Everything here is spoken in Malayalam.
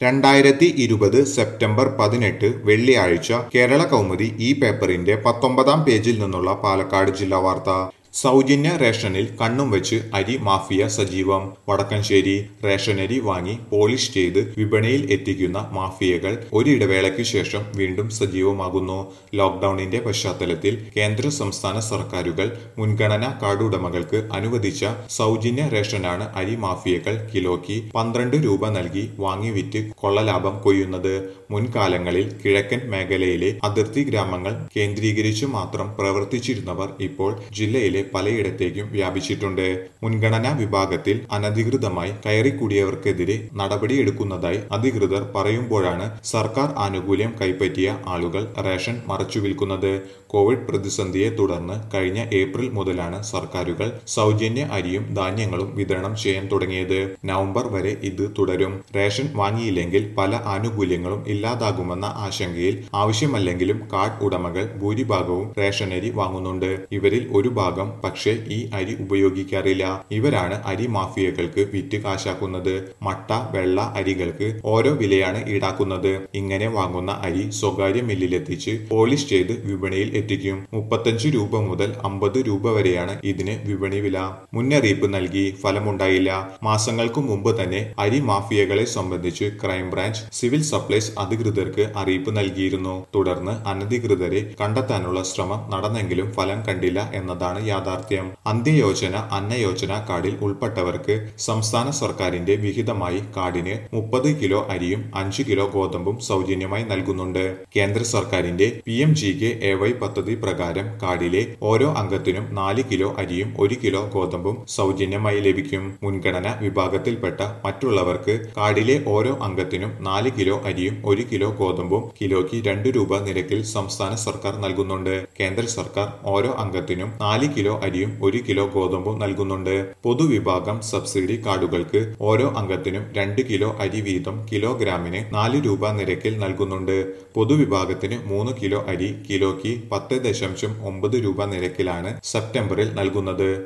രണ്ടായിരത്തി ഇരുപത് സെപ്റ്റംബർ പതിനെട്ട് വെള്ളിയാഴ്ച കേരള കൗമുദി ഈ പേപ്പറിന്റെ പത്തൊമ്പതാം പേജിൽ നിന്നുള്ള പാലക്കാട് ജില്ലാ വാർത്ത സൗജന്യ റേഷനിൽ കണ്ണും വെച്ച് അരി മാഫിയ സജീവം വടക്കഞ്ചേരി റേഷനരി വാങ്ങി പോളിഷ് ചെയ്ത് വിപണിയിൽ എത്തിക്കുന്ന മാഫിയകൾ ഒരിടവേളയ്ക്ക് ശേഷം വീണ്ടും സജീവമാകുന്നു ലോക്ഡൌണിന്റെ പശ്ചാത്തലത്തിൽ കേന്ദ്ര സംസ്ഥാന സർക്കാരുകൾ മുൻഗണനാ കാർഡ് ഉടമകൾക്ക് അനുവദിച്ച സൗജന്യ റേഷനാണ് അരി മാഫിയകൾ കിലോയ്ക്ക് പന്ത്രണ്ട് രൂപ നൽകി വാങ്ങി വിറ്റ് കൊള്ളലാഭം കൊയ്യുന്നത് മുൻകാലങ്ങളിൽ കിഴക്കൻ മേഖലയിലെ അതിർത്തി ഗ്രാമങ്ങൾ കേന്ദ്രീകരിച്ചു മാത്രം പ്രവർത്തിച്ചിരുന്നവർ ഇപ്പോൾ ജില്ലയിലെ പലയിടത്തേക്കും വ്യാപിച്ചിട്ടുണ്ട് മുൻഗണനാ വിഭാഗത്തിൽ അനധികൃതമായി കയറിക്കൂടിയവർക്കെതിരെ നടപടിയെടുക്കുന്നതായി അധികൃതർ പറയുമ്പോഴാണ് സർക്കാർ ആനുകൂല്യം കൈപ്പറ്റിയ ആളുകൾ റേഷൻ മറച്ചുവിൽക്കുന്നത് കോവിഡ് പ്രതിസന്ധിയെ തുടർന്ന് കഴിഞ്ഞ ഏപ്രിൽ മുതലാണ് സർക്കാരുകൾ സൗജന്യ അരിയും ധാന്യങ്ങളും വിതരണം ചെയ്യാൻ തുടങ്ങിയത് നവംബർ വരെ ഇത് തുടരും റേഷൻ വാങ്ങിയില്ലെങ്കിൽ പല ആനുകൂല്യങ്ങളും ഇല്ലാതാകുമെന്ന ആശങ്കയിൽ ആവശ്യമല്ലെങ്കിലും കാർഡ് ഉടമകൾ ഭൂരിഭാഗവും റേഷനരി വാങ്ങുന്നുണ്ട് ഇവരിൽ ഒരു ഭാഗം പക്ഷേ ഈ അരി ഉപയോഗിക്കാറില്ല ഇവരാണ് അരി മാഫിയകൾക്ക് വിറ്റ് കാശാക്കുന്നത് മട്ട വെള്ള അരികൾക്ക് ഓരോ വിലയാണ് ഈടാക്കുന്നത് ഇങ്ങനെ വാങ്ങുന്ന അരി സ്വകാര്യ മില്ലിലെത്തിച്ച് പോളിഷ് ചെയ്ത് വിപണിയിൽ എത്തിക്കും മുപ്പത്തഞ്ച് രൂപ മുതൽ അമ്പത് രൂപ വരെയാണ് ഇതിന് വിപണി വില മുന്നറിയിപ്പ് നൽകി ഫലമുണ്ടായില്ല മാസങ്ങൾക്ക് മുമ്പ് തന്നെ അരി മാഫിയകളെ സംബന്ധിച്ച് ക്രൈംബ്രാഞ്ച് സിവിൽ സപ്ലൈസ് അധികൃതർക്ക് അറിയിപ്പ് നൽകിയിരുന്നു തുടർന്ന് അനധികൃതരെ കണ്ടെത്താനുള്ള ശ്രമം നടന്നെങ്കിലും ഫലം കണ്ടില്ല എന്നതാണ് യാഥാർത്ഥ്യം അന്ത്യയോജന അന്നയോജന കാർഡിൽ ഉൾപ്പെട്ടവർക്ക് സംസ്ഥാന സർക്കാരിന്റെ വിഹിതമായി കാർഡിന് മുപ്പത് കിലോ അരിയും അഞ്ച് കിലോ ഗോതമ്പും സൗജന്യമായി നൽകുന്നുണ്ട് കേന്ദ്ര സർക്കാരിന്റെ P M G K A Y പദ്ധതി പ്രകാരം കാർഡിലെ ഓരോ അംഗത്തിനും നാല് കിലോ അരിയും ഒരു കിലോ ഗോതമ്പും സൗജന്യമായി ലഭിക്കും മുൻഗണന വിഭാഗത്തിൽപ്പെട്ട മറ്റുള്ളവർക്ക് കാർഡിലെ ഓരോ അംഗത്തിനും നാല് കിലോ അരിയും ഒരു കിലോ ഗോതമ്പും കിലോയ്ക്ക് രണ്ട് രൂപ നിരക്കിൽ സംസ്ഥാന സർക്കാർ നൽകുന്നുണ്ട് കേന്ദ്ര സർക്കാർ ഓരോ അംഗത്തിനും നാല് കിലോ അരിയും ഒരു കിലോ ഗോതമ്പും നൽകുന്നുണ്ട് പൊതുവിഭാഗം സബ്സിഡി കാർഡുകൾക്ക് ഓരോ അംഗത്തിനും രണ്ട് കിലോ അരി വീതം കിലോഗ്രാമിന് നാല് രൂപ നിരക്കിൽ നൽകുന്നുണ്ട് പൊതുവിഭാഗത്തിന് മൂന്ന് കിലോ അരി കിലോയ്ക്ക് പത്ത് ദശാംശം ഒമ്പത് രൂപ നിരക്കിലാണ് സെപ്റ്റംബറിൽ നൽകുന്നത്